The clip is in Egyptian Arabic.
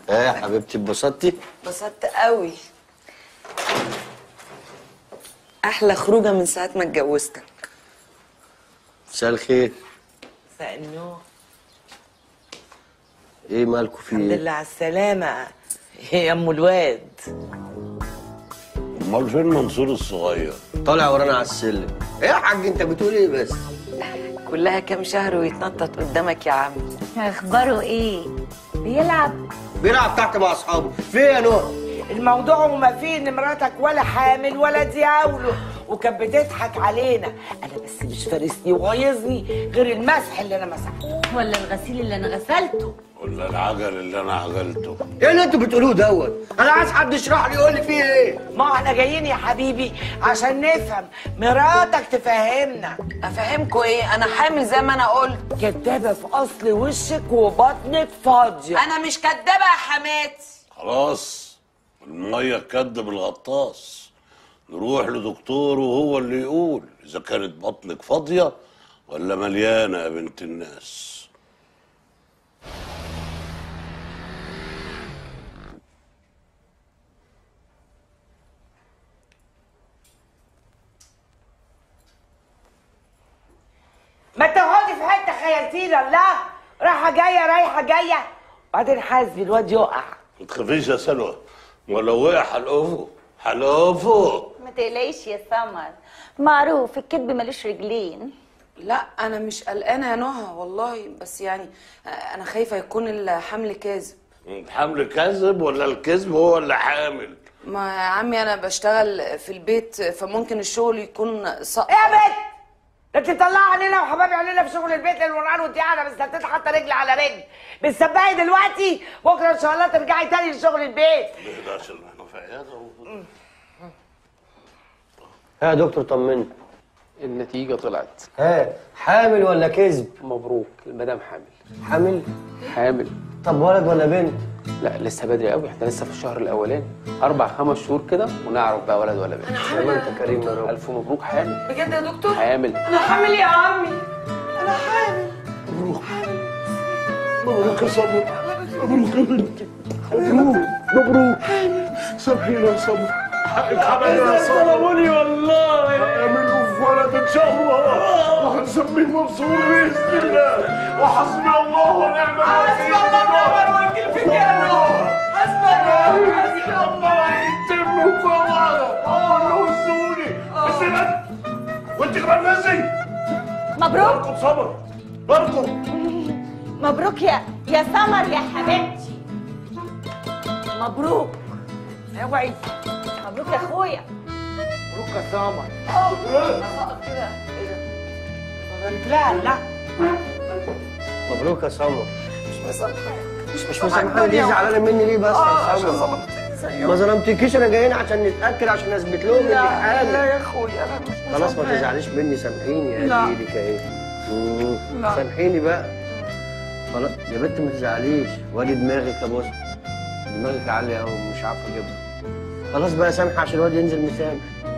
ايه يا حبيبتي اتبسطتي؟ اتبسطت قوي احلى خروجه من ساعه ما اتجوزتك مساء الخير مساء النور ايه مالكوا في الحمد ايه؟ لله على السلامة يا ام الواد امال فين منصور الصغير طالع ورانا على السلم ايه يا حاج انت بتقول ايه بس؟ كلها كام شهر ويتنطط قدامك يا عم اخباره ايه بيلعب بيلعب تحت مع اصحابه فين يا نور؟ الموضوع وما فيه ان مراتك ولا حامل ولا دياوله وكانت بتضحك علينا انا بس مش فارسني وغيظني غير المسح اللي انا مسحته ولا الغسيل اللي انا غسلته ولا العجل اللي انا عجلته ايه اللي انتوا بتقولوه دوت؟ انا عايز حد يشرح لي يقول لي فيه ايه؟ ما احنا جايين يا حبيبي عشان نفهم مراتك تفهمنا افهمكوا ايه انا حامل زي ما انا قلت كدابه في اصل وشك وبطنك فاضيه انا مش كدابه يا حماتي خلاص الميه كدب الغطاس نروح لدكتور وهو اللي يقول اذا كانت بطنك فاضيه ولا مليانه يا بنت الناس ما تقعدي في حته خيالتينا لا رايحه جايه رايحه جايه بعدين حاسبي الواد يقع ما تخافيش يا سلوى ولو وقع حلقفه حلقفه ما تقلقيش يا سمر معروف الكذب ملوش رجلين لا انا مش قلقانه يا نهى والله بس يعني انا خايفه يكون الحمل كاذب الحمل كذب ولا الكذب هو اللي حامل ما يا عمي انا بشتغل في البيت فممكن الشغل يكون صعب ايه يا بنت ده انت مطلعه علينا وحبايبي علينا في شغل البيت ليل ونهار وانت قاعده مستنتجه حاطه رجل على رجل بتسبقي دلوقتي بكره ان شاء الله ترجعي تاني لشغل البيت ليه ده عشان احنا في عياده و- ها يا دكتور طمني النتيجة طلعت ها حامل ولا كذب؟ مبروك المدام حامل حامل؟ حامل طب ولد ولا بنت؟ لا لسه بدري قوي احنا لسه في الشهر الاولاني اربع خمس شهور كده ونعرف بقى ولد ولا بنت يا ما انت كريم يا رب الف مبروك حامل بجد يا دكتور حامل انا حامل يا عمي مبروك يا صبر مبروك يا بنتي مبروك مبروك سامحينا يا صبر حقك عليا يا صبر ظلموني والله هيعملوا في ولد ان شاء الله وهنسميه منصور باذن الله وحسبي الله ونعم الوكيل حسبي الله ونعم الوكيل فيك يا نور حسبي الله حسبي الله هيتم فوق بعض اه وزوني بس انت وانت كمان ناسي مبروك اركض صبر اركض مبروك يا يا سمر يا حبيبتي مبروك اوعي مبروك يا اخويا مبروك يا سمر لا لا مبروك يا سمر مش مسامحة مسامحاني ليه زعلانه مني ليه بس يا سمر؟ ما ظلمتكيش انا جايين عشان نتاكد عشان اثبت لهم انك لا حامل يا اخويا انا مش خلاص ما تزعليش مني سامحيني يا لا. ايدك اهي مم. لا. سامحيني بقى خلاص يا بنت ما تزعليش وادي دماغك يا بص دماغك عاليه قوي مش عارفه اجيبها خلاص بقى سامحه عشان الواد ينزل مسامح